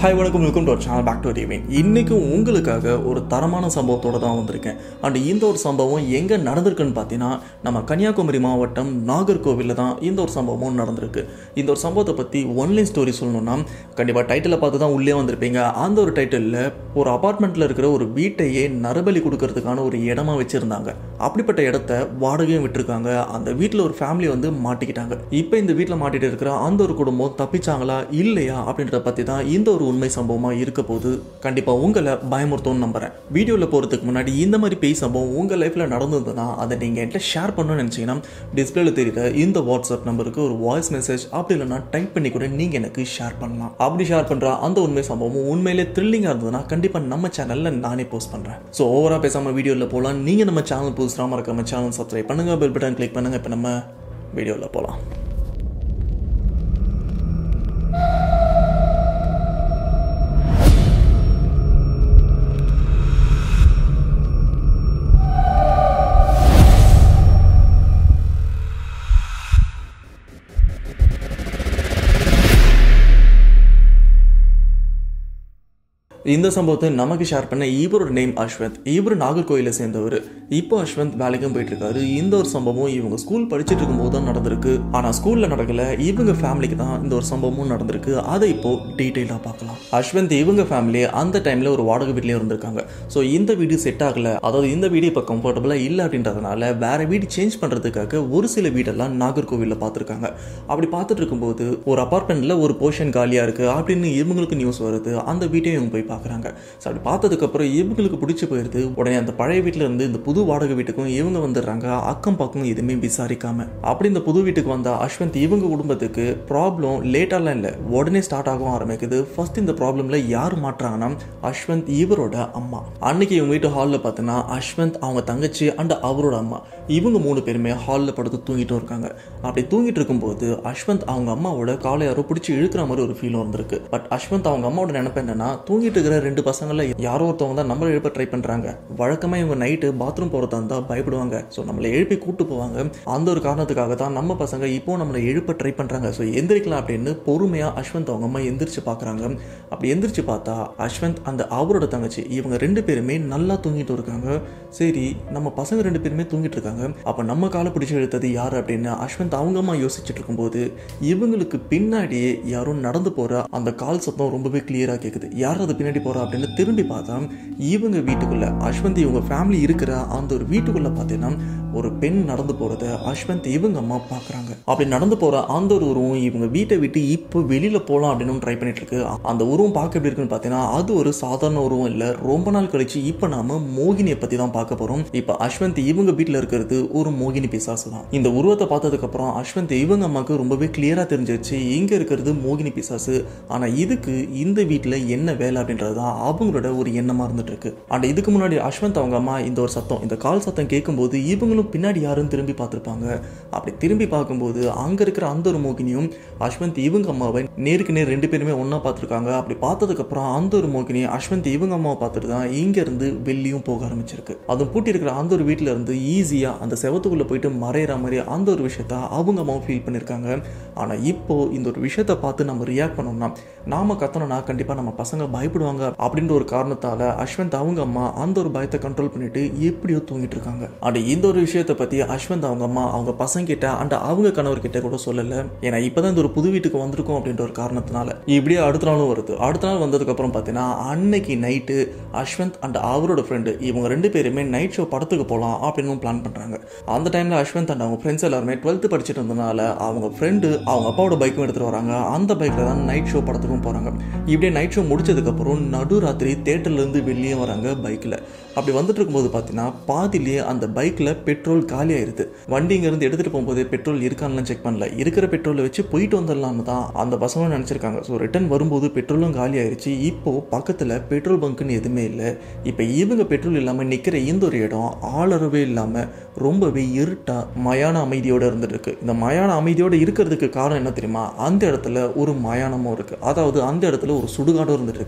hi வணக்கம் welcome to channel back to டிவின் இன்றைக்கும் உங்களுக்காக ஒரு தரமான சம்பவத்தோட தான் வந்திருக்கேன் அண்ட் இந்த ஒரு சம்பவம் எங்கே நடந்திருக்குன்னு பார்த்தீங்கன்னா நம்ம கன்னியாகுமரி மாவட்டம் நாகர்கோவிலில் தான் இந்த ஒரு சம்பவமும் நடந்திருக்கு இந்த ஒரு சம்பவத்தை பற்றி ஒன்லைன் ஸ்டோரி சொல்லணும்னா கண்டிப்பாக டைட்டிலை பார்த்து தான் உள்ளே வந்திருப்பீங்க அந்த ஒரு டைட்டிலில் ஒரு அபார்ட்மெண்ட்டில் இருக்கிற ஒரு வீட்டையே நரபலி கொடுக்கறதுக்கான ஒரு இடமா வச்சுருந்தாங்க அப்படிப்பட்ட இடத்த வாடகையும் விட்டுருக்காங்க அந்த வீட்டில் ஒரு ஃபேமிலி வந்து மாட்டிக்கிட்டாங்க இப்போ இந்த வீட்டில் மாட்டிட்டு இருக்கிற அந்த ஒரு குடும்பம் தப்பிச்சாங்களா இல்லையா அப்படின்றத பற்றி தான் இந்த ஒரு உண்மை சம்பவமாக இருக்க போது கண்டிப்பாக உங்களை பயமுறுத்தும்னு நம்புறேன் வீடியோவில் போகிறதுக்கு முன்னாடி இந்த மாதிரி பேய் சம்பவம் உங்கள் லைஃப்பில் நடந்ததுன்னா அதை நீங்கள் என்கிட்ட ஷேர் பண்ணணும்னு நினச்சிங்கன்னா டிஸ்பிளேல தெரியுற இந்த வாட்ஸ்அப் நம்பருக்கு ஒரு வாய்ஸ் மெசேஜ் அப்படி இல்லைன்னா டைப் பண்ணி கூட நீங்கள் எனக்கு ஷேர் பண்ணலாம் அப்படி ஷேர் பண்ணுற அந்த உண்மை சம்பவம் உண்மையிலே த்ரில்லிங்காக இருந்ததுன்னா கண்டிப்பாக நம்ம சேனலில் நானே போஸ்ட் பண்ணுறேன் ஸோ ஓவராக பேசாமல் வீடியோவில் போகலாம் நீங்கள் நம்ம சேனல் புதுசாக மறக்காம சேனல் சப்ஸ்கிரைப் பண்ணுங்கள் பெல் பட்டன் கிளிக் பண்ணுங்கள் இப்போ நம்ம வீடியோவில் போகலாம் இந்த சம்பவத்தை நமக்கு ஷேர் பண்ண இவரோட நேம் அஸ்வந்த் இவர் நாகர்கோயிலை சேர்ந்தவர் இப்போ அஸ்வந்த் வேலைக்கும் போயிட்டு இருக்காரு இந்த ஒரு சம்பவம் இவங்க ஸ்கூல் படிச்சுட்டு இருக்கும்போது தான் நடந்திருக்கு ஆனால் ஸ்கூலில் நடக்கல இவங்க ஃபேமிலிக்கு தான் இந்த ஒரு சம்பவமும் நடந்திருக்கு அதை இப்போ டீட்டெயிலாக பார்க்கலாம் அஸ்வந்த் இவங்க ஃபேமிலி அந்த டைமில் ஒரு வாடகை வீட்லேயும் இருந்திருக்காங்க ஸோ இந்த வீடு செட் ஆகல அதாவது இந்த வீடு இப்போ கம்ஃபர்டபுளாக இல்லை அப்படின்றதுனால வேற வீடு சேஞ்ச் பண்ணுறதுக்காக ஒரு சில வீடெல்லாம் நாகர்கோவிலில் பார்த்துருக்காங்க அப்படி பார்த்துட்டு இருக்கும்போது ஒரு அப்பார்ட்மெண்ட்டில் ஒரு போர்ஷன் காலியாக இருக்குது அப்படின்னு இவங்களுக்கு நியூஸ் வருது அந்த வீட்டையும் இவங்க போய் பார்க்குறாங்க ஸோ அப்படி பார்த்ததுக்கப்புறம் இவங்களுக்கு பிடிச்சி போயிடுது உடனே அந்த பழைய வீட்டில் இருந்து இந்த புது வாடகை வீட்டுக்கும் இவங்க வந்துடுறாங்க அக்கம் பக்கம் எதுவுமே விசாரிக்காம அப்படி இந்த புது வீட்டுக்கு வந்த அஸ்வந்த் இவங்க குடும்பத்துக்கு ப்ராப்ளம் லேட்டாலாம் இல்லை உடனே ஸ்டார்ட் ஆகவும் ஆரம்பிக்குது ஃபர்ஸ்ட் இந்த ப்ராப்ளமில் யார் மாட்டுறாங்கன்னா அஸ்வந்த் இவரோட அம்மா அன்னைக்கு இவங்க வீட்டு ஹாலில் பார்த்தோன்னா அஸ்வந்த் அவங்க தங்கச்சி அண்ட் அவரோட அம்மா இவங்க மூணு பேருமே ஹாலில் படுத்து தூங்கிட்டு இருக்காங்க அப்படி தூங்கிட்டு இருக்கும்போது அஸ்வந்த் அவங்க அம்மாவோட காலை யாரோ பிடிச்சி இழுக்கிற மாதிரி ஒரு ஃபீலும் வந்திருக்கு பட் அஸ்வந்த் அவங்க அம்மாவோட நினைப்பு என்னன்னா தூங்கிட்டு இருக்கிற ரெண்டு பசங்கள யாரோ ஒருத்தவங்க தான் நம்மளை எழுப்ப ட்ரை பண்ணுறாங்க வழக்கமாக இவங்க நைட்டு பாத்ரூம் போகிறதா இருந்தால் பயப்படுவாங்க ஸோ நம்மளை எழுப்பி கூட்டு போவாங்க அந்த ஒரு காரணத்துக்காக தான் நம்ம பசங்க இப்போ நம்மளை எழுப்ப ட்ரை பண்ணுறாங்க ஸோ எந்திரிக்கலாம் அப்படின்னு பொறுமையாக அஸ்வந்த் அவங்க அம்மா எந்திரிச்சு பார்க்குறாங்க அப்படி எந்திரிச்சு பார்த்தா அஸ்வந்த் அந்த அவரோட தங்கச்சி இவங்க ரெண்டு பேருமே நல்லா தூங்கிட்டு இருக்காங்க சரி நம்ம பசங்க ரெண்டு பேருமே தூங்கிட்டு இருக்காங்க அப்போ நம்ம காலை பிடிச்சி இழுத்தது யார் அப்படின்னு அஸ்வந்த் அவங்க அம்மா யோசிச்சுட்டு இருக்கும்போது இவங்களுக்கு பின்னாடியே யாரும் நடந்து போகிற அந்த கால் சத்தம் ரொம்பவே கிளியராக கேட்குது யார் அது பின்னாடி போகிறா அப்படின்னு திரும்பி பார்த்தா இவங்க வீட்டுக்குள்ள அஸ்வந்த் இவங்க ஃபேமிலி இருக்கிற அந்த ஒரு வீட்டுக்குள்ள பார்த்தீங்கன்னா ஒரு பெண் நடந்து போகிறத அஸ்வந்த் இவங்க அம்மா பார்க்குறாங்க அப்படி நடந்து போகிற அந்த ஒரு உருவம் இவங்க வீட்டை விட்டு இப்போ வெளியில் போகலாம் அப்படின்னு ட்ரை பண்ணிட்டு இருக்கு அந்த உருவம் பார்க்க எப்படி இருக்குன்னு பார்த்தீங்கன்னா அது ஒரு சாதாரண உருவம் இல்லை ரொம்ப நாள் கழிச்சு இப்போ நாம மோகினியை பற்றி தான் பார்க்க போகிறோம் இப்போ அஸ்வந்த் இவங்க வீட்டில் இருக்கிறது ஒரு மோகினி பிசாசு தான் இந்த உருவத்தை பார்த்ததுக்கப்புறம் அஸ்வந்த் இவங்க அம்மாவுக்கு ரொம்பவே கிளியராக தெரிஞ்சிருச்சு இங்கே இருக்கிறது மோகினி பிசாசு ஆனால் இதுக்கு இந்த வீட்டில் என்ன வேலை அப்படின்றது தான் அவங்களோட ஒரு எண்ணமாக இருந்துட்டு இருக்கு அண்ட் இதுக்கு முன்னாடி அஸ்வந்த் அவங்க அம்மா இந்த ஒரு சத்தம் இந்த கால் சத்தம் கேட்கும்போது இவங்களும் பின்னாடி யாரும் திரும்பி பார்த்துருப்பாங்க அப்படி திரும்பி பார்க்கும்போது அங்கே இருக்கிற அந்த ஒரு மோகினியும் அஸ்வந்த் இவங்க அம்மாவை நேருக்கு நேர் ரெண்டு பேருமே ஒன்றா பார்த்துருக்காங்க அப்படி பார்த்ததுக்கப்புறம் அந்த ஒரு மோகினி அஸ்வந்த் இவங்க அம்மாவை பார்த்துட்டு தான் இங்கேருந்து வெளியும் போக ஆரம்பிச்சிருக்கு அதுவும் பூட்டி இருக்கிற அந்த ஒரு வீட்டில் இருந்து ஈஸியாக அந்த செவத்துக்குள்ளே போயிட்டு மறையிற மாதிரி அந்த ஒரு விஷயத்த அவங்க அம்மாவும் ஃபீல் பண்ணியிருக்காங்க ஆனால் இப்போ இந்த ஒரு விஷயத்தை பார்த்து நம்ம ரியாக்ட் பண்ணோம்னா நாம கத்தணும்னா கண்டிப்பாக நம்ம பசங்க பயப்படுவாங்க அப்படின்ற ஒரு காரணத்தால் அஸ்வந்த் அவங்க அம்மா அந்த ஒரு பயத்தை கண்ட்ரோல் பண்ணிட்டு எப்படியோ தூங்கிட்டு இருக்காங்க அண்ட் இந்த ஒரு விஷயத்தை பற்றி அஸ்வந்த் அவங்க அம்மா அவங்க பசங்க கிட்ட அண்ட் அவங்க கணவர்கிட்ட கூட சொல்லலை ஏன்னா இப்போதான் இந்த ஒரு புது வீட்டுக்கு வந்திருக்கோம் அப்படின்ற ஒரு காரணத்தினால இப்படியே அடுத்த நாளும் வருது அடுத்த நாள் வந்ததுக்கப்புறம் பார்த்தீங்கன்னா அன்னைக்கு நைட்டு அஸ்வந்த் அண்ட் அவரோட ஃப்ரெண்டு இவங்க ரெண்டு பேருமே நைட் ஷோ படத்துக்கு போகலாம் அப்படின்னு பிளான் பண்ணுறாங்க அந்த டைமில் அஸ்வந்த் அண்ட் அவங்க ஃப்ரெண்ட்ஸ் எல்லாருமே டுவெல்த்து படிச்சுட்டு இருந்தனால அவங்க ஃப்ரெண்டு அவங்க அப்பாவோட பைக்கும் எடுத்துகிட்டு வராங்க அந்த பைக்கில் தான் நைட் ஷோ படத்துக்கும் போகிறாங்க இப்படியே நைட் ஷோ முடிச்சதுக்கப்புறம் நடு ராத்திரி தேட்டர்லேருந்து வெளியே வராங்க பைக்கில் அப்படி வந்துட்டு இருக்கும்போது பார்த்தீங்கன்னா பாதிலேயே அந்த பைக்கில் பெட்ரோல் காலி ஆயிருது வண்டி இங்கேருந்து எடுத்துகிட்டு போகும்போது பெட்ரோல் இருக்கான்லாம் செக் பண்ணல இருக்கிற பெட்ரோலை வச்சு போயிட்டு வந்துடலாம்னு தான் அந்த பசங்களும் நினச்சிருக்காங்க ஸோ ரிட்டர்ன் வரும்போது பெட்ரோலும் காலி ஆயிருச்சு இப்போ பக்கத்தில் பெட்ரோல் பங்க்குன்னு எதுவுமே இல்லை இப்போ இவங்க பெட்ரோல் இல்லாமல் நிற்கிற இந்த ஒரு இடம் ஆளறவே இல்லாமல் ரொம்பவே இருட்டா மயான அமைதியோடு இருந்துட்டு இருக்கு இந்த மயான அமைதியோடு இருக்கிறதுக்கு காரணம் என்ன தெரியுமா அந்த இடத்துல ஒரு மயானமும் இருக்கு அதாவது அந்த இடத்துல ஒரு சுடுகாடும் இருந்துட்டு இருக்கு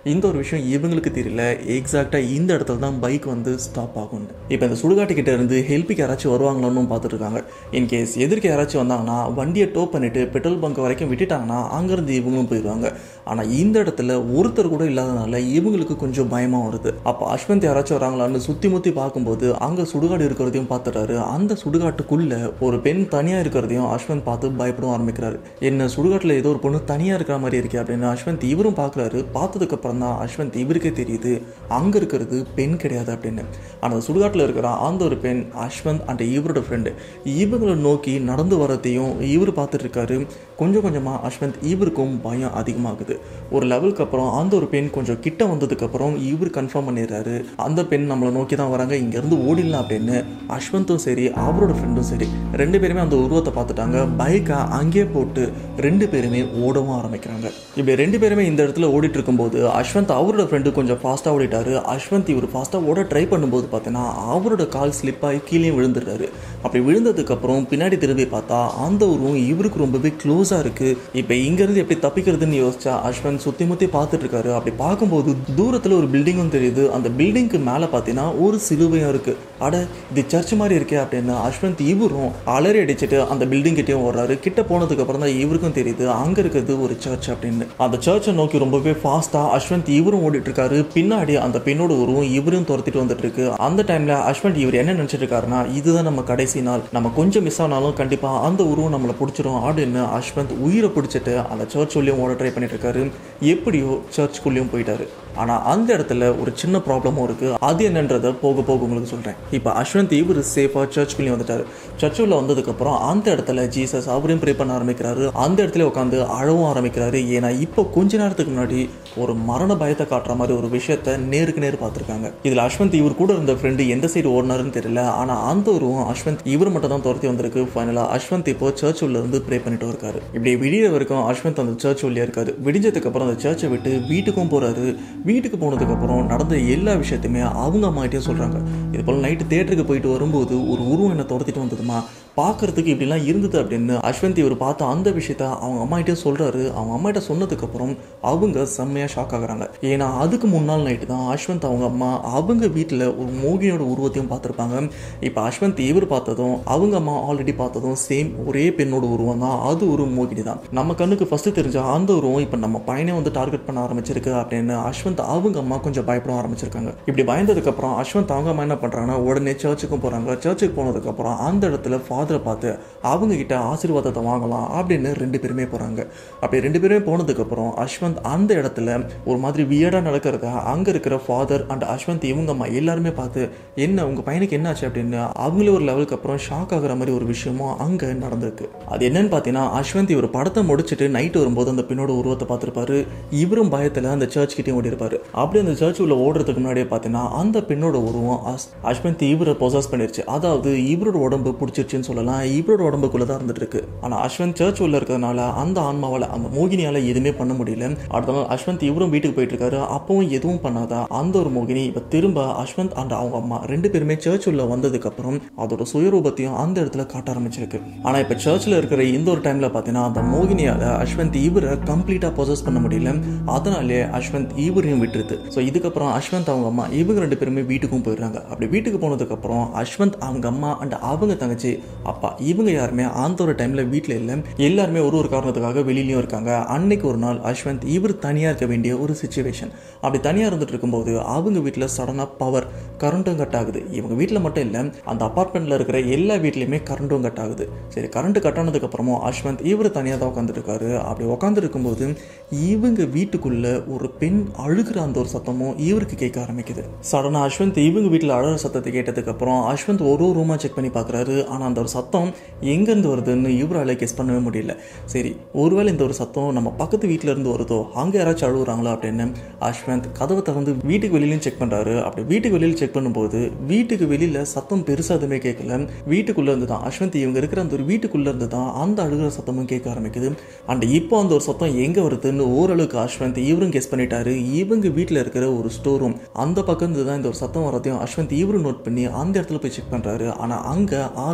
இந்த ஒரு விஷயம் இவங்களுக்கு தெரியல எக்ஸாக்டாக இந்த இடத்துல தான் பைக் வந்து ஸ்டாப் ஆகும் இப்போ இந்த சுடுகாட்டு கிட்ட இருந்து ஹெல்ப்புக்கு யாராச்சும் வருவாங்களான்னு பார்த்துட்டு இருக்காங்க இன்கேஸ் எதிர்க்க யாராச்சும் வந்தாங்கன்னா வண்டியை டோ பண்ணிட்டு பெட்ரோல் பங்க் வரைக்கும் விட்டுட்டாங்கன்னா அங்கேருந்து இவங்களும் போயிடுவாங்க ஆனால் இந்த இடத்துல ஒருத்தர் கூட இல்லாதனால இவங்களுக்கு கொஞ்சம் பயமாக வருது அப்போ அஸ்வந்த் யாராச்சும் வராங்களான்னு சுற்றி முற்றி பார்க்கும்போது அங்கே சுடுகாடு இருக்கிறதையும் பார்த்துட்டாரு அந்த சுடுகாட்டுக்குள்ள ஒரு பெண் தனியாக இருக்கிறதையும் அஸ்வந்த் பார்த்து பயப்பட ஆரம்பிக்கிறாரு என்ன சுடுகாட்டில் ஏதோ ஒரு பொண்ணு தனியாக இருக்கிற மாதிரி இருக்கே அப்படின்னு அஸ்வந்த் இவரும் பார்க்குறாரு பார்த்ததுக்கு அப்புறம் தான் அஸ்வந்த் இவருக்கே தெரியுது அங்கே இருக்கிறது பெண் கிடையாது அப்படின்னு ஆனால் சுடுகாட்டில் இருக்கிற அந்த ஒரு பெண் அஸ்வந்த் அண்ட் இவரோட ஃப்ரெண்டு இவங்களை நோக்கி நடந்து வரதையும் இவர் பார்த்துட்டு இருக்காரு கொஞ்சம் கொஞ்சமாக அஸ்வந்த் இவருக்கும் பயம் அதிகமாகுது ஒரு லெவலுக்கு அப்புறம் அந்த ஒரு பெண் கொஞ்சம் கிட்ட வந்ததுக்கப்புறம் இவர் கன்ஃபார்ம் பண்ணிடுறாரு அந்த பெண் நம்மளை நோக்கி தான் வராங்க இங்கேருந்து ஓடிடலாம் அப்படின்னு அஸ்வந்தும் சரி அவரோட ஃப்ரெண்டும் சரி ரெண்டு பேருமே அந்த உருவத்தை பார்த்துட்டாங்க பைக்கை அங்கேயே போட்டு ரெண்டு பேருமே ஓடவும் ஆரம்பிக்கிறாங்க இப்படி ரெண்டு பேருமே இந்த இடத்துல ஓடிட்டு இருக்கும்போது அஸ்வந்த் அவரோட ஃப்ரெண்டு கொஞ்சம் ஃபாஸ்ட்டாக ஓடிட்டாரு அஸ்வந்த் இவர் ஃபாஸ்ட்டாக ஓட ட்ரை பண்ணும்போது பார்த்தீங்கன்னா அவரோட கால் ஸ்லிப் ஆகி கீழே விழுந்துடுறாரு அப்படி விழுந்ததுக்கப்புறம் பின்னாடி திரும்பி பார்த்தா அந்த உருவம் இவருக்கு ரொம்பவே க்ளோஸாக இருக்குது இப்போ இங்கேருந்து எப்படி தப்பிக்கிறதுன்னு யோசிச்சா அஸ்வந்த் சுற்றி முற்றி பார்த்துட்டு இருக்காரு அப்படி பார்க்கும்போது தூரத்தில் ஒரு பில்டிங்கும் தெரியுது அந்த பில்டிங்க்கு மேலே பார்த்தீங்கன்னா ஒரு சிலுவையும் இருக்குது அட இது சர்ச் மாதிரி இருக்கே அப்படின்னு அஸ்வந்த் இவரும் அலறி அடிச்சுட்டு அந்த பில்டிங் கிட்டேயும் ஓடுறாரு கிட்ட போனதுக்கு அப்புறம் தான் இவருக்கும் தெரியுது அங்கே இருக்கிறது ஒரு சர்ச் அப்படின்னு அந்த சர்ச்சை நோக்கி ரொம்பவே ஃபாஸ்ட்டாக அஸ்வந்த் இவரும் ஓடிட்டு இருக்காரு பின்னாடி அந்த பெண்ணோட உருவம் இவரும் துரத்திட்டு வந்துட்டு இருக்கு அந்த டைம்ல அஸ்வந்த் இவர் என்ன நினைச்சிட்டு இருக்காருன்னா இதுதான் நம்ம கடைசி நாள் நம்ம கொஞ்சம் மிஸ் ஆனாலும் கண்டிப்பா அந்த உருவம் நம்மளை பிடிச்சிரும் அப்படின்னு அஸ்வந்த் உயிரை பிடிச்சிட்டு அந்த சர்ச் உள்ளேயும் ஓட ட்ரை பண்ணிட்டு இருக்காரு எப்படியோ சர்ச்சுக்குள்ளேயும் போயிட்டாரு ஆனால் அந்த இடத்துல ஒரு சின்ன ப்ராப்ளமும் இருக்குது அது என்னன்றதை போக போக உங்களுக்கு சொல்கிறேன் இப்போ அஸ்வந்த் இவர் சேஃபாக சர்ச்சுக்குள்ளேயும் வந்துட்டார் சர்ச்சுள்ள வந்ததுக்கப்புறம் அந்த இடத்துல ஜீசஸ் அவரையும் ப்ரே பண்ண ஆரம்பிக்கிறாரு அந்த இடத்துல உட்காந்து அழவும் ஆரம்பிக்கிறாரு ஏன்னா இப்போ கொஞ்ச நேரத்துக்கு முன்னாடி ஒரு மரண பயத்தை காட்டுற மாதிரி ஒரு விஷயத்த நேருக்கு நேர் பார்த்துருக்காங்க இதில் அஸ்வந்த் இவர் கூட இருந்த ஃப்ரெண்டு எந்த சைடு ஓடினாருன்னு தெரியல ஆனால் அந்த உருவம் அஸ்வந்த் இவர் மட்டும் தான் துரத்தி வந்திருக்கு ஃபைனலாக அஸ்வந்த் இப்போ சர்ச் உள்ள இருந்து ப்ரே பண்ணிட்டு இருக்காரு இப்படி விடிய வரைக்கும் அஸ்வந்த் அந்த சர்ச் உள்ளே இருக்காரு விடிஞ்சதுக்கு அப்புறம் அந்த சர்ச்சை விட்டு வீட்டுக்கும் போறாரு வீட்டுக்கு போனதுக்கப்புறம் நடந்த எல்லா விஷயத்தையுமே அவங்க அம்மாகிட்டே சொல்கிறாங்க இது போல் நைட்டு தேட்டருக்கு போயிட்டு வரும்போது ஒரு உருவம் என்ன துரத்திட்டு வந்ததுமா பார்க்கறதுக்கு இப்படிலாம் இருந்தது அப்படின்னு அஸ்வந்த் இவர் பார்த்த அந்த விஷயத்த அவங்க அம்மாகிட்டே சொல்கிறாரு அவங்க அம்மாகிட்ட சொன்னதுக்கப்புறம் அவங்க செம்மையாக ஷாக் ஆகுறாங்க ஏன்னா அதுக்கு முன்னாள் நைட்டு தான் அஸ்வந்த் அவங்க அம்மா அவங்க வீட்டில் ஒரு மோகினியோட உருவத்தையும் பார்த்துருப்பாங்க இப்போ அஸ்வந்த் இவர் பார்த்ததும் அவங்க அம்மா ஆல்ரெடி பார்த்ததும் சேம் ஒரே பெண்ணோட உருவம் தான் அது ஒரு மோகினி தான் நம்ம கண்ணுக்கு ஃபஸ்ட்டு தெரிஞ்ச அந்த உருவம் இப்போ நம்ம பையனை வந்து டார்கெட் பண்ண ஆரம்பிச்சிருக்கு அப்படின்னு அஸ்வந்த் அவங்க அம்மா கொஞ்சம் பயப்பட ஆரம்பிச்சிருக்காங்க இப்படி பயந்ததுக்கப்புறம் அஸ்வந்த் அவங்க அம்மா என்ன பண்ணுறாங்கன்னா உடனே சர்ச்சுக்கும் போகிறாங்க சர்ச்சுக்கு போனதுக்கப்புறம் அந்த இடத்துல ஃபாதரை பார்த்து அவங்க கிட்ட ஆசீர்வாதத்தை வாங்கலாம் அப்படின்னு ரெண்டு பேருமே போகிறாங்க அப்படி ரெண்டு பேருமே போனதுக்கப்புறம் அஸ்வந்த் அந்த இடத்துல ஒரு மாதிரி வியர்டாக நடக்கிறத அங்கே இருக்கிற ஃபாதர் அண்ட் அஸ்வந்த் இவங்க அம்மா எல்லாருமே பார்த்து என்ன உங்கள் பையனுக்கு என்னாச்சு அப்படின்னு அவங்களே ஒரு லெவலுக்கு அப்புறம் ஷாக் ஆகுற மாதிரி ஒரு விஷயமும் அங்கே நடந்திருக்கு அது என்னன்னு பார்த்தீங்கன்னா அஸ்வந்த் இவர் படத்தை முடிச்சுட்டு நைட் வரும்போது அந்த பெண்ணோட உருவத்தை பார்த்துருப்பாரு இவரும் பயத்தில் அந்த சர்ச் கிட்டே ஓடி இருப்பாரு அப்படி அந்த சர்ச் உள்ள ஓடுறதுக்கு முன்னாடியே பார்த்தீங்கன்னா அந்த பெண்ணோட உருவம் அஸ் அஸ்வந்த் இவரை பொசஸ் பண்ணிருச்சு அதாவது இவரோட உடம்பு பிடிச்சிருச்சுன்னு சொல்லலாம் இவரோட உடம்புக்குள்ள தான் இருந்துட்டு இருக்கு ஆனால் அஸ்வந்த் சர்ச் உள்ள இருக்கிறதுனால அந்த ஆன்மாவால் அந்த மோகினியால எதுவுமே பண்ண முடியல அடுத்த நாள் அஸ்வந்த் இவரும் வீட்டுக்கு போயிட்டு இருக்காரு அப்பவும் எதுவும் பண்ணாதா அந்த ஒரு மோகினி இப்போ திரும்ப அஸ்வந்த் அண்ட் அவங்க அம்மா ரெண்டு பேருமே சர்ச் உள்ள வந்ததுக்கு அப்புறம் அதோட சுயரூபத்தையும் அந்த இடத்துல காட்ட ஆரம்பிச்சிருக்கு ஆனால் இப்போ சர்ச்சில் இருக்கிற இந்த ஒரு டைம்ல பார்த்தீங்கன்னா அந்த மோகினியால அஸ்வந்த் இவரை கம்ப்ளீட்டாக பொசஸ் பண்ண முடியல அதனாலே அஸ்வந்த் இவரையும் விட்டுருது ஸோ இதுக்கப்புறம் அஸ்வந்த் அவங்க அம்மா இவங்க ரெண்டு பேருமே வீட்டுக்கும் போயிடுறாங்க அப்படி வீட்டுக்கு போனதுக்கப்புறம் அஸ்வந்த் அவங்க அம்மா அண்ட் அவங்க தங்கச்சி அப்பா இவங்க யாருமே அந்த ஒரு டைமில் வீட்டில் இல்லை எல்லாருமே ஒரு ஒரு காரணத்துக்காக வெளியிலயும் இருக்காங்க அன்னைக்கு ஒரு நாள் அஸ்வந்த் இவர் தனியாக இருக்க வேண்டிய ஒரு சுச்சுவேஷன் அப்படி தனியாக இருந்துட்டு இருக்கும்போது அவங்க வீட்டில் சடனாக பவர் கரண்ட்டும் கட் ஆகுது இவங்க வீட்டில் மட்டும் இல்லை அந்த அப்பார்ட்மெண்ட்டில் இருக்கிற எல்லா வீட்லேயுமே கரண்ட்டும் கட் ஆகுது சரி கரண்ட் கட் ஆனதுக்கப்புறமும் அஸ்வந்த் இவர் தனியாக தான் உட்காந்துட்டு இருக்காரு அப்படி உட்காந்துட்டு இருக்கும்போது இவங்க வீட்டுக்குள்ள ஒரு பெண் அழுகிற அந்த ஒரு சத்தமும் இவருக்கு கேட்க ஆரம்பிக்குது சடனாக அஸ்வந்த் இவங்க வீட்டில் அழகிற சத்தத்தை கேட்டதுக்கப்புறம் அஸ்வந்த் ஒரு ஒரு ரூமாக செக் பண்ணி பார்க்குறாரு ஆனால் அந்த ஒரு சத்தம் எங்கேருந்து வருதுன்னு இவரால் கெஸ் பண்ணவே முடியல சரி ஒருவேளை இந்த ஒரு சத்தம் நம்ம பக்கத்து வீட்டில் இருந்து வருதோ அங்கே யாராச்சும் அழுகுறாங்களா அப்படின்னு அஸ்வந்த் கதவை திறந்து வீட்டுக்கு வெளியிலையும் செக் பண்ணுறாரு அப்படி வீட்டுக்கு வெளியில் செக் பண்ணும்போது வீட்டுக்கு வெளியில் சத்தம் பெருசாக எதுவுமே கேட்கல வீட்டுக்குள்ளே இருந்து தான் அஸ்வந்த் இவங்க இருக்கிற அந்த ஒரு வீட்டுக்குள்ளே இருந்து தான் அந்த அழுகிற சத்தமும் கேட்க ஆரம்பிக்குது அண்ட் இப்போ அந்த ஒரு சத்தம் எங்கே வருதுன்னு ஓரளவுக்கு அஸ்வந்த் இவரும் கெஸ் பண்ணிட்டாரு இவங்க வீட்டில் இருக்கிற ஒரு ஸ்டோர் ரூம் அந்த பக்கம் இருந்து தான் இந்த ஒரு சத்தம் வரதையும் அஸ்வந்த் இவரும் நோட் பண்ணி அந்த இடத்துல போய் செக் பண்ணுறாரு ஆனால் அங்கே ஆளுங்க நீ யாருமே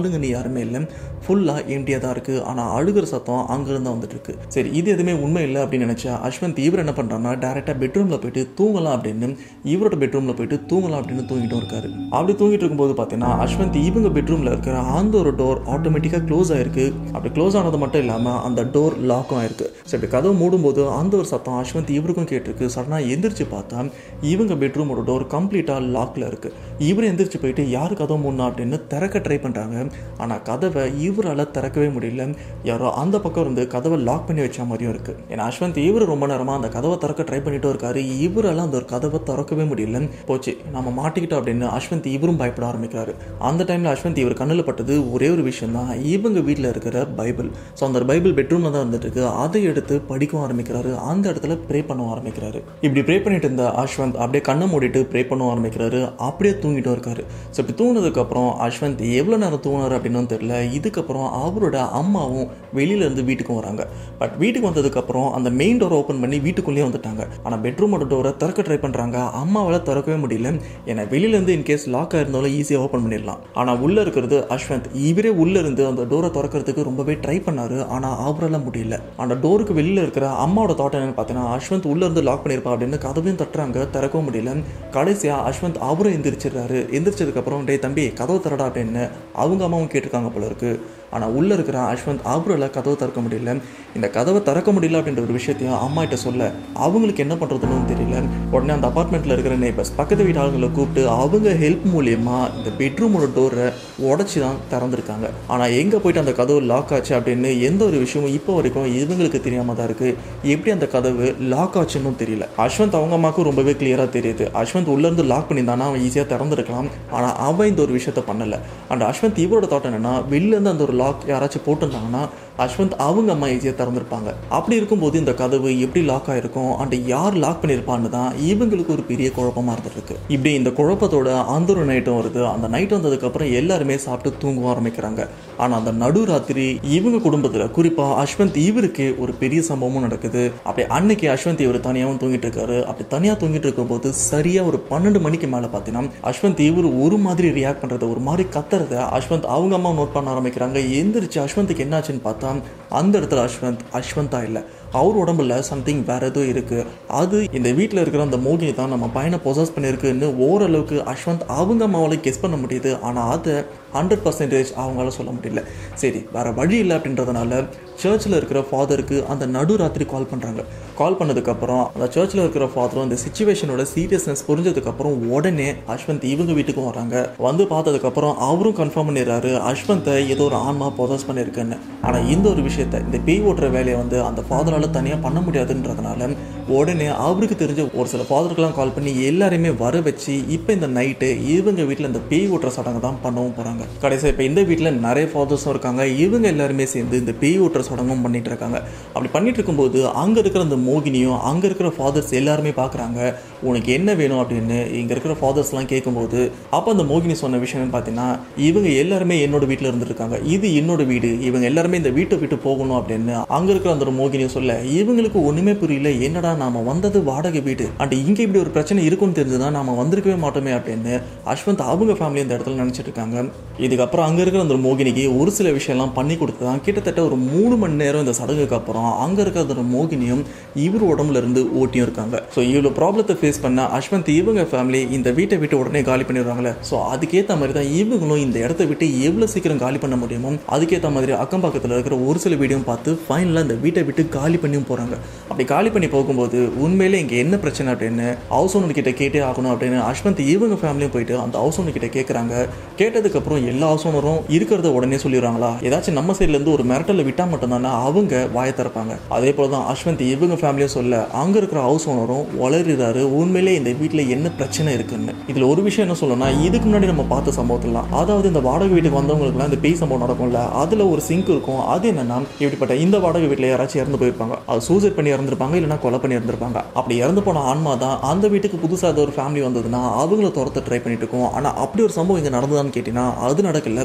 யாருமே இல்லை ஃபுல்லாக எம்டியாக தான் இருக்குது ஆனால் அழுகிற சத்தம் அங்கேருந்து வந்துட்டு இருக்கு சரி இது எதுவுமே உண்மை இல்லை அப்படின்னு நினச்சா அஸ்வந்த் இவர் என்ன பண்ணுறாருன்னா டேரெக்டாக பெட்ரூமில் போயிட்டு தூங்கலாம் அப்படின்னு இவரோட பெட்ரூமில் போயிட்டு தூங்கலாம் அப்படின்னு தூங்கிட்டும் இருக்காரு அப்படி தூங்கிட்டு இருக்கும்போது பார்த்தீங்கன்னா அஸ்வந்த் இவங்க பெட்ரூமில் இருக்கிற அந்த ஒரு டோர் ஆட்டோமேட்டிக்காக க்ளோஸ் ஆயிருக்கு அப்படி க்ளோஸ் ஆனது மட்டும் இல்லாமல் அந்த டோர் லாக்கும் ஆயிருக்கு ஸோ இப்படி கதவு மூடும்போது அந்த ஒரு சத்தம் அஸ்வந்த் இவருக்கும் கேட்டிருக்கு சடனாக எந்திரிச்சு பார்த்தா இவங்க பெட்ரூமோட டோர் கம்ப்ளீட்டாக லாக்கில் இருக்குது இவர் எந்திரிச்சு போயிட்டு யார் கதவு மூடணும் அப்படின்னு திறக்க ட்ரை பண்ணுறாங்க ஆனால் கதவை இவரால் திறக்கவே முடியல யாரோ அந்த பக்கம் இருந்து கதவை லாக் பண்ணி வச்ச மாதிரியும் இருக்குது ஏன்னா அஸ்வந்த் இவர் ரொம்ப நேரமாக அந்த கதவை திறக்க ட்ரை பண்ணிட்டு இருக்காரு இவரால் அந்த ஒரு கதவை திறக்கவே முடியல போச்சு நம்ம மாட்டிக்கிட்டோம் அப்படின்னு அஸ்வந்த் இவரும் பயப்பட ஆரம்பிக்கிறாரு அந்த டைமில் அஸ்வந்த் இவர் கண்ணில் பட்டது ஒரே ஒரு விஷயம் தான் இவங்க வீட்டில் இருக்கிற பைபிள் ஸோ அந்த பைபிள் பெட்ரூமில் தான் இருந்துட்டு இருக்கு அதை எடுத்து படிக்கவும் ஆரம்பிக்கிறாரு அந்த இடத்துல ப்ரே பண்ண ஆரம்பிக்கிறாரு இப்படி ப்ரே பண்ணிட்டு இருந்த அஸ்வந்த் அப்படியே கண்ணை மூடிட்டு ப்ரே பண்ண ஆரம்பிக்கிறாரு அப்படியே தூங்கிட்டும் இருக்காரு ஸோ இப்படி தூங்கினதுக்கப்புறம் அஸ்வந்த் எவ்வளோ நேரம் தூங்கினார் அப்படின்னு தெரியல இதுக்கப்புறம் அவரோட அம்மாவும் வெளியில இருந்து வீட்டுக்கும் வராங்க பட் வீட்டுக்கு வந்ததுக்கப்புறம் அந்த மெயின் டோரை ஓப்பன் பண்ணி வீட்டுக்குள்ளேயே வந்துட்டாங்க ஆனால் பெட்ரூமோட டோரை திறக்க ட்ரை பண்ணுறாங்க அம்மாவால் திறக்கவே முடியல ஏன்னா வெளியிலேருந்து இன்கேஸ் லாக் ஆயிருந்தாலும் ஈஸியாக ஓப்பன் பண்ணிடலாம் ஆனால் உள்ளே இருக்கிறது அஸ்வந்த் இவரே உள்ளே இருந்து அந்த டோரை திறக்கிறதுக்கு ரொம்பவே ட்ரை பண்ணாரு ஆனால் அவரால் முடியல அந்த டோருக்கு வெளியில் இருக்கிற அம்மாவோட தாட் என்னன்னு பார்த்தீங்கன்னா அஸ்வந்த் உள்ளே இருந்து லாக் பண்ணியிருப்பா அப்படின்னு கதவையும் தட்டுறாங்க திறக்கவும் முடியல கடைசியாக அஸ்வந்த் அவரும் எந்திரிச்சிடுறாரு எந்திரிச்சதுக்கப்புறம் டேய் தம்பி கதவு திறடா அப்படின்னு அவங்க அம்மாவும் கேட்டிருக்காங்க போல இருக்கு ஆனால் உள்ளே இருக்கிற அஸ்வந்த் அவரால் கதவை திறக்க முடியல இந்த கதவை திறக்க முடியல அப்படின்ற ஒரு விஷயத்தையும் அம்மா கிட்ட சொல்ல அவங்களுக்கு என்ன பண்ணுறதுன்னு தெரியல உடனே அந்த அப்பார்ட்மெண்ட்டில் இருக்கிற நeighbors பக்கத்து வீட்டு ஆளுங்களை கூப்பிட்டு அவங்க ஹெல்ப் மூலியமாக இந்த பெட்ரூமோட டோரை உடச்சி தான் திறந்துருக்காங்க ஆனால் எங்கே போயிட்டு அந்த கதவு லாக் ஆச்சு அப்படின்னு எந்த ஒரு விஷயமும் இப்போ வரைக்கும் இவங்களுக்கு தெரியாமல் தான் இருக்குது எப்படி அந்த கதவு லாக் ஆச்சுன்னு தெரியல அஸ்வந்த் அவங்க அம்மாவுக்கும் ரொம்பவே கிளியராக தெரியுது அஸ்வந்த் உள்ளேருந்து லாக் பண்ணியிருந்தானா அவன் ஈஸியாக திறந்துருக்கலாம் ஆனால் அவன் இந்த ஒரு விஷயத்த பண்ணலை அண்ட் அஸ்வந்த் இவரோட தாட் என்னன்னா வெளிலேருந்து அந்த ஒரு லாக் யாராச்சும் போட்டிருந்தாங்கன்னா அஸ்வந்த் அவங்க அம்மா ஈஸியாக திறந்திருப்பாங்க அப்படி இருக்கும்போது இந்த கதவு எப்படி லாக் ஆயிருக்கும் அண்ட் யார் லாக் பண்ணியிருப்பான்னு தான் இவங்களுக்கு ஒரு பெரிய குழப்பமா இருந்துட்டு இருக்கு இப்படி இந்த குழப்பத்தோட அந்த ஒரு நைட்டும் வருது அந்த நைட் வந்ததுக்கப்புறம் எல்லாருமே சாப்பிட்டு தூங்க ஆரம்பிக்கிறாங்க ஆனால் அந்த நடுராத்திரி இவங்க குடும்பத்தில் குறிப்பாக அஸ்வந்த் இவருக்கு ஒரு பெரிய சம்பவமும் நடக்குது அப்படி அன்னைக்கு அஸ்வந்த் இவர் தனியாகவும் தூங்கிட்டு இருக்காரு அப்படி தனியாக தூங்கிட்டு இருக்கும்போது சரியாக ஒரு பன்னெண்டு மணிக்கு மேலே பார்த்தீங்கன்னா அஸ்வந்த் இவர் ஒரு மாதிரி ரியாக்ட் பண்ணுறது ஒரு மாதிரி கத்துறத அஸ்வந்த் அவங்க அம்மா நோட் பண்ண ஆரம்பிக்கிறாங்க எந்திரிச்சு அஸ்வந்த்க்கு என்னாச்சுன்னு பார்த்தா அந்த இடத்துல அஸ்வந்த் அஸ்வந்தா இல்லை அவர் உடம்புல சம்திங் வேற ஏதோ இருக்கு அது இந்த வீட்டில் இருக்கிற அந்த மோகினி தான் நம்ம பையனை பொசஸ் பண்ணியிருக்குன்னு ஓரளவுக்கு அஸ்வந்த் அவங்க அம்மாவால் கெஸ் பண்ண முடியுது ஆனால் அதை ஹண்ட்ரட் பர்சன்டேஜ் அவங்களால சொல்ல முடியல சரி வேற வழி இல்லை அப்படின்றதுனால சர்ச்சில் இருக்கிற ஃபாதருக்கு அந்த நடுராத்திரி கால் பண்ணுறாங்க கால் பண்ணதுக்கப்புறம் அந்த சர்ச்சில் இருக்கிற ஃபாதரும் அந்த சுச்சுவேஷனோட சீரியஸ்னஸ் புரிஞ்சதுக்கப்புறம் உடனே அஸ்வந்த் இவங்க வீட்டுக்கும் வராங்க வந்து பார்த்ததுக்கப்புறம் அவரும் கன்ஃபார்ம் பண்ணிடுறாரு அஸ்வந்தை ஏதோ ஒரு ஆன்மா பொசஸ் பண்ணியிருக்குன்னு ஆனால் இந்த ஒரு விஷயத்த இந்த பேய் ஓட்டுற வேலையை வந்து அந்த ஃபாதரால் தனியாக பண்ண முடியாதுன்றதுனால உடனே அவருக்கு தெரிஞ்ச ஒரு சில ஃபாதருக்கெல்லாம் கால் பண்ணி எல்லாரையுமே வர வச்சு இப்போ இந்த நைட்டு இவங்க வீட்டில் இந்த பேய் ஓட்டுற சடங்கு தான் பண்ணவும் போகிறாங்க கடைசியாக இப்போ இந்த வீட்டில் நிறைய ஃபாதர்ஸும் இருக்காங்க இவங்க எல்லாருமே சேர்ந்து இந்த பேய் ஓட்டுற சடங்கும் பண்ணிட்டு இருக்காங்க அப்படி பண்ணிட்டு இருக்கும்போது அங்கே இருக்கிற அந்த மோகினியும் அங்கே இருக்கிற ஃபாதர்ஸ் எல்லாருமே பார்க்குறாங்க உனக்கு என்ன வேணும் அப்படின்னு இங்கே இருக்கிற ஃபாதர்ஸ்லாம் கேட்கும்போது அப்போ அந்த மோகினி சொன்ன விஷயம் பார்த்தீங்கன்னா இவங்க எல்லாருமே என்னோட வீட்டில் இருந்துருக்காங்க இது என்னோட வீடு இவங்க எல்லாருமே இந்த வீட்டை விட்டு போகணும் அப்படின்னு அங்கே இருக்கிற அந்த ஒரு மோகினியும் சொல்ல இவங்களுக்கு ஒன்றுமே புரியல என்னடா நாம வந்தது வாடகை வீடு அண்ட் இங்கே இப்படி ஒரு பிரச்சனை இருக்கும்னு தெரிஞ்சுதான் நாம வந்திருக்கவே மாட்டோமே அப்படின்னு அஸ்வந்த் அவங்க ஃபேமிலி இந்த இடத்துல நினச்சிட்டு இருக்காங்க இதுக்கப்புறம் அங்கே இருக்கிற அந்த ஒரு மோகினிக்கு ஒரு சில விஷயம்லாம் பண்ணி கொடுத்து தான் கிட்டத்தட்ட ஒரு மூணு மணி நேரம் இந்த சடங்குக்கு அப்புறம் அங்கே இருக்கிற அந்த ஒரு மோகினியும் இவர் உடம்புல இருந்து ஓட்டியும் இருக்காங்க ஸோ இவ்வளோ ப்ராப்ளத்தை ஃபேஸ் பண்ண அஸ்வந்த் இவங்க ஃபேமிலி இந்த வீட்டை விட்டு உடனே காலி பண்ணிடுறாங்களே ஸோ அதுக்கேற்ற மாதிரி தான் இவங்களும் இந்த இடத்த விட்டு எவ்வளோ சீக்கிரம் காலி பண்ண முடியுமோ அதுக்கேற்ற மாதிரி அக்கம் பக்கத்தில் இருக்கிற ஒரு சில வீடியோ பார்த்து ஃபைனலாக இந்த வீட்டை விட்டு காலி பண்ணியும் போகிறாங்க அப்படி காலி பண்ணி போகும்போது உண்மையிலே இங்கே என்ன பிரச்சனை அப்படின்னு ஹவுஸ் ஓனர் கிட்ட கேட்டே ஆகணும் அப்படின்னு அஸ்வந்த் இவங்க ஃபேமிலியும் போயிட்டு அந்த ஹவுஸ் ஓனர் கிட்ட கேட்குறாங்க கேட்டதுக்கப்புறம் எல்லா ஹவுஸ் ஓனரும் இருக்கிறத உடனே சொல்லிடுறாங்களா ஏதாச்சும் நம்ம சைட்லேருந்து ஒரு மிரட்டலை விட்டால் மட்டும்தானே அவங்க வாயை திறப்பாங்க அதே போல தான் அஸ்வந்த் இவங்க ஃபேமிலியும் சொல்ல அங்கே இருக்கிற ஹவுஸ் ஓனரும் வளருறாரு உண்மையிலே இந்த வீட்டில் என்ன பிரச்சனை இருக்குன்னு இதில் ஒரு விஷயம் என்ன சொல்லணும்னா இதுக்கு முன்னாடி நம்ம பார்த்த சம்பவத்துலாம் அதாவது இந்த வாடகை வீட்டுக்கு வந்தவங்களுக்குலாம் இந்த பேய் சம்பவம் நடக்கும்ல அதில் ஒரு சிங்க் இருக்கும் அது என்னன்னா இப்படிப்பட்ட இந்த வாடகை வீட்டில் யாராச்சும் இறந்து போயிருப்பாங்க அது சூசைட் பண்ணி இறந்துருப்பாங்க இல்லைனா கொலை பண்ணி இறந்துருப்பாங்க அப்படி இறந்து போன ஆன்மா தான் அந்த வீட்டுக்கு புதுசாக ஏதோ ஒரு ஃபேமிலி வந்ததுன்னா அவங்கள துரத்த ட்ரை பண்ணிட்டு இருக்கோம் ஆனால் அப்படி ஒரு சம்பவம் இங்கே நடந்ததான்னு கேட்டிங்கன்னா அது நடக்கல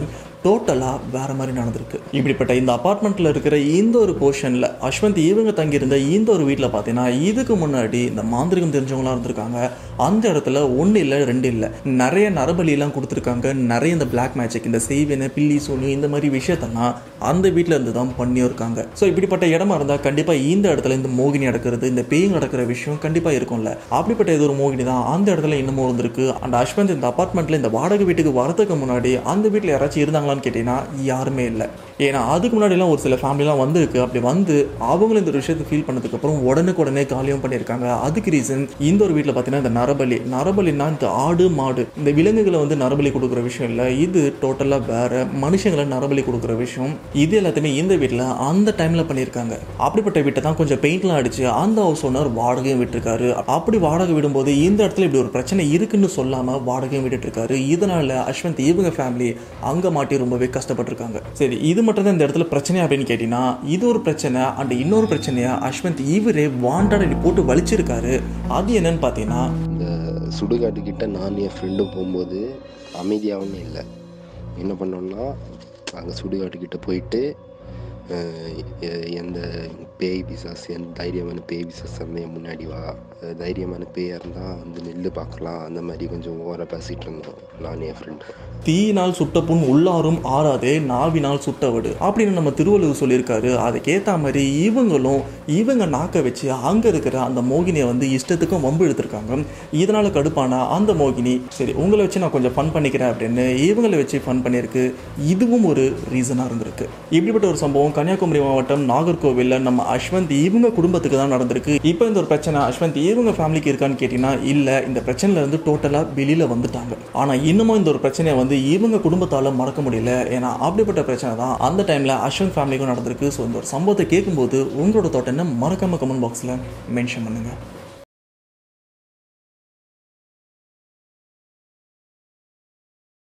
டோட்டலாக வேற மாதிரி நடந்திருக்கு இப்படிப்பட்ட இந்த அபார்ட்மெண்ட்டில் இருக்கிற இந்த ஒரு போர்ஷனில் அஸ்வந்த் இவங்க தங்கியிருந்த இந்த ஒரு வீட்டில் பார்த்தீங்கன்னா இதுக்கு முன்னாடி இந்த மாந்திரிகம் தெரிஞ்சவங்களாம் இருந்திருக்காங்க அந்த இடத்துல ஒன்று இல்லை ரெண்டு இல்லை நிறைய நரபலியெல்லாம் கொடுத்துருக்காங்க நிறைய இந்த பிளாக் மேஜிக் இந்த செய்வன பில்லி சோனி இந்த மாதிரி விஷயத்தெல்லாம் அந்த வீட்டில் இருந்து தான் பண்ணியும் இருக்காங்க ஸோ இப்படிப்பட்ட இடமா இருந்தால் கண்டிப்பாக இந்த இடத்துல இந்த மோகினி நடக்கிறது இந்த பேய் நடக்கிற விஷயம் கண்டிப்பாக இருக்கும்ல அப்படிப்பட்ட இது ஒரு மோகினி தான் அந்த இடத்துல இன்னமும் இருந்திருக்கு அந்த அஸ்வந்த் இந்த அபார்ட்மெண்ட்டில் இந்த வாடகை வீட்டுக்கு வரதுக்கு முன்னாடி அந்த வீட்டில் யாராச்சும் இருந்தாங்களான்னு கேட்டிங்கன்னா யாருமே இல்லை ஏன்னா அதுக்கு முன்னாடிலாம் ஒரு சில ஃபேமிலிலாம் வந்திருக்கு அப்படி வந்து அவங்களும் இந்த விஷயத்தை ஃபீல் பண்ணதுக்கு அப்புறம் உடனுக்கு உடனே காலியும் பண்ணியிருக்காங்க அதுக்கு ரீசன் இந்த ஒரு வீட்டில் பார்த்தீங்கன்னா இந்த நரபலி நரபலின்னா இந்த ஆடு மாடு இந்த விலங்குகளை வந்து நரபலி கொடுக்குற விஷயம் இல்லை இது டோட்டலாக வேற மனுஷங்களை நரபலி கொடுக்குற விஷயம் இது எல்லாத்தையுமே இந்த வீட்டில் அந்த டைமில் பண்ணியிருக்காங்க அப்படிப்பட்ட வீட்டை தான் கொஞ்சம் பெயிண்ட்லாம் அடிச்சு அந்த ஹவுஸ் ஓனர் வாடகையும் விட்டுருக்காரு அப்படி வாடகை விடும்போது இந்த இடத்துல இப்படி ஒரு பிரச்சனை இருக்குன்னு சொல்லாமல் வாடகையும் விட்டுட்டு இருக்காரு இதனால அஸ்வந்த் இவங்க ஃபேமிலி அங்கே மாட்டி ரொம்பவே கஷ்டப்பட்டிருக்காங்க சரி இது மட்டும் தான் இந்த இடத்துல பிரச்சனை அப்படின்னு கேட்டிங்கன்னா இது ஒரு பிரச்சனை அண்ட் இன்னொரு பிரச்சனையா அஸ்வந்த் இவரே வாண்டாட போட்டு வலிச்சிருக்காரு அது என்னன்னு பார்த்தீங்கன்னா இந்த சுடுகாட்டுக்கிட்ட நான் என் ஃப்ரெண்டும் போகும்போது அமைதியாகவுமே இல்லை என்ன பண்ணோம்னா அங்கே சுடுகாட்டுக்கிட்ட போயிட்டு அஹ், எ- எந்த பேய் பிசாஸ் எந்த தைரியமான பேய் பிசாஸ் இருந்தால் என் முன்னாடி வா அஹ், தைரியமான பேயாக இருந்தால் வந்து நெல் பார்க்கலாம் அந்த மாதிரி கொஞ்சம் ஓவராக பேசிகிட்டு இருந்தோம் நான் என் ஃப்ரெண்டு தீயினால் சுட்ட புண் உள்ளாரும் ஆறாதே நாவினால் சுட்டவடு அப்படின்னு நம்ம திருவள்ளுவர் சொல்லியிருக்காரு அதுக்கேற்ற மாதிரி இவங்களும் இவங்க நாக்க வச்சு அங்கே இருக்கிற அந்த மோகினியை வந்து இஷ்டத்துக்கும் வம்பு எடுத்திருக்காங்க இதனால் கடுப்பான அந்த மோகினி சரி உங்களை வச்சு நான் கொஞ்சம் ஃபன் பண்ணிக்கிறேன் அப்படின்னு இவங்களை வச்சு ஃபன் பண்ணியிருக்கு இதுவும் ஒரு ரீசனாக இருந்திருக்கு இப்படிப்பட்ட ஒரு சம்பவம் கன்னியாகுமரி மாவட்டம் நாகர்கோவிலில் நம்ம அஸ்வந்த் இவங்க குடும்பத்துக்கு தான் நடந்திருக்கு இப்போ இந்த ஒரு பிரச்சனை அஸ்வந்த் இவங்க ஃபேமிலிக்கு இருக்கான்னு கேட்டிங்கன்னா இல்லை இந்த பிரச்சனையில இருந்து டோட்டலாக வெளியில் வந்துட்டாங்க ஆனால் இன்னமும் இந்த ஒரு பிரச்சனையை வந்து இவங்க குடும்பத்தால் மறக்க முடியல ஏன்னா அப்படிப்பட்ட பிரச்சனை தான் அந்த டைமில் அஸ்வந்த் ஃபேமிலிக்கும் நடந்திருக்கு ஸோ இந்த ஒரு சம்பவத்தை கேட்கும்போது உங்களோட தோட்டம் என்ன மறக்காம கமெண்ட் பாக்ஸில் மென்ஷன் பண்ணுங்கள்